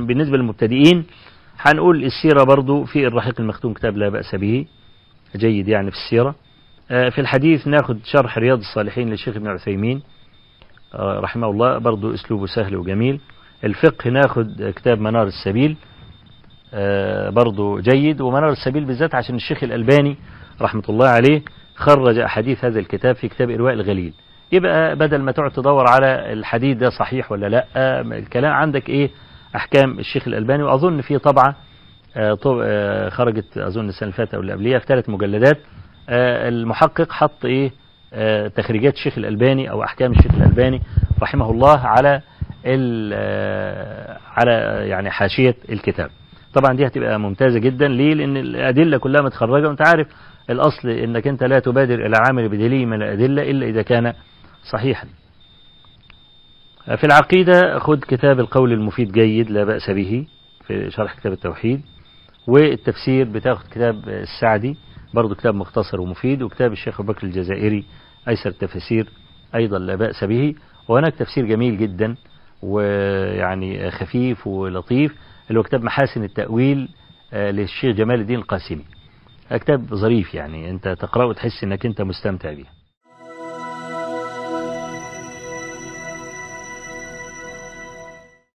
لكن بالنسبة للمبتدئين هنقول السيرة برضو في الرحيق المختوم كتاب لا بأس به جيد يعني في السيرة في الحديث ناخد شرح رياض الصالحين للشيخ ابن عثيمين رحمه الله برضو اسلوبه سهل وجميل الفقه ناخد كتاب منار السبيل برضو جيد ومنار السبيل بالذات عشان الشيخ الألباني رحمة الله عليه خرج أحاديث هذا الكتاب في كتاب إرواء الغليل يبقى بدل ما تقعد تدور على الحديث ده صحيح ولا لا الكلام عندك ايه احكام الشيخ الالباني واظن في طبعه خرجت اظن السنه اللي فاتت او اللي قبليها في ثلاث مجلدات المحقق حط ايه تخريجات الشيخ الالباني او احكام الشيخ الالباني رحمه الله على على يعني حاشيه الكتاب طبعا دي هتبقى ممتازه جدا ليه لان الادله كلها متخرجه وانت عارف الاصل انك انت لا تبادر الى عامل بدليل من الادله الا اذا كان صحيحا في العقيدة خد كتاب القول المفيد جيد لا بأس به في شرح كتاب التوحيد والتفسير بتاخد كتاب السعدي برضو كتاب مختصر ومفيد وكتاب الشيخ أبو بكر الجزائري أيسر التفاسير أيضا لا بأس به وهناك تفسير جميل جدا ويعني خفيف ولطيف اللي هو كتاب محاسن التأويل للشيخ جمال الدين القاسمي كتاب ظريف يعني انت تقرأه وتحس انك انت مستمتع بيه